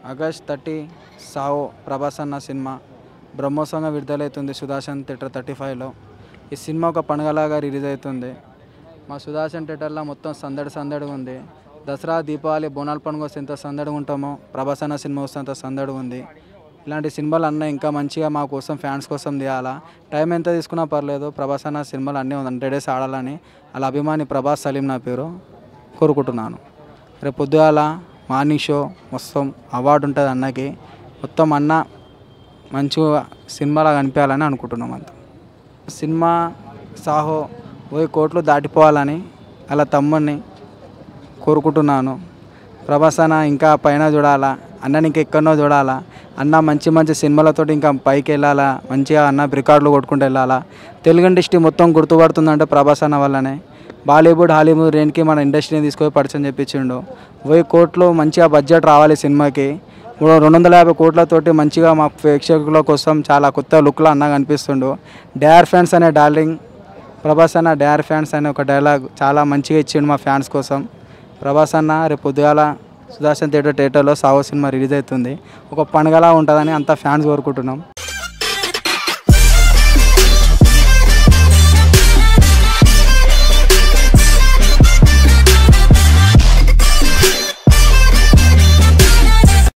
August thirty సావో ప్రభాస్ అన్న సినిమా బ్రహ్మోత్సవంగా విడుదలవుతుంది సుదర్శన్ థియేటర్ థర్టీ ఫైవ్లో ఈ సినిమా ఒక పండుగలాగా రిలీజ్ అవుతుంది మా సుదర్శన్ థియేటర్లో మొత్తం సందడి సందడిగా ఉంది దసరా దీపావళి బోనాల పండుగ వస్తే ఎంత సందడిగా ఉంటామో ప్రభాస్ అన్న సినిమా వస్తే అంత సందడిగా ఉంది ఇలాంటి సినిమాలు అన్న ఇంకా మంచిగా మా కోసం ఫ్యాన్స్ కోసం తీయాలా టైం ఎంత తీసుకున్నా పర్లేదు ప్రభాస్ అన్న సినిమాలు అన్నీ హండ్రెడ్ డేస్ ఆడాలని అలా అభిమాని ప్రభాస్ సలీం నా పేరు కోరుకుంటున్నాను రేపు పొద్దుగాల మార్నింగ్ షో మొత్తం అవార్డు ఉంటుంది అన్నకి మొత్తం అన్న మంచిగా సినిమాలా కనిపించాలని అనుకుంటున్నాం అంత సినిమా సాహో వెయ్యి కోట్లు దాటిపోవాలని అలా తమ్ముడిని కోరుకుంటున్నాను ప్రభాస్ అన్న ఇంకా పైన చూడాలా అన్నని ఇంకా ఎక్కడనో చూడాలా అన్న మంచి మంచి సినిమాలతో ఇంకా పైకి వెళ్ళాలా మంచిగా అన్న రికార్డులు కొట్టుకుంటూ వెళ్ళాలా తెలుగు ఇండస్ట్రీ మొత్తం గుర్తుపడుతుందంటే ప్రభాస్ అన్న వల్లనే బాలీవుడ్ హాలీవుడ్ రేంజ్కి మన ఇండస్ట్రీని తీసుకొని పరిచయం చెప్పించిండు వెయ్యి కోట్లు మంచిగా బడ్జెట్ రావాలి సినిమాకి ఇప్పుడు రెండు వందల యాభై కోట్లతోటి మంచిగా మా ప్రేక్షకుల కోసం చాలా కొత్త లుక్లో అన్న కనిపిస్తుండు డేర్ ఫ్యాన్స్ అనే డార్లింగ్ ప్రభాస్ అన్న డేర్ ఫ్యాన్స్ అనే ఒక డైలాగ్ చాలా మంచిగా ఇచ్చిండు మా ఫ్యాన్స్ కోసం ప్రభాస్ అన్న రేపు పొద్దుగాల సుదర్శన్ థియేటర్ థియేటర్లో సావో సినిమా రిలీజ్ అవుతుంది ఒక పండుగలా ఉంటుందని అంతా ఫ్యాన్స్ కోరుకుంటున్నాం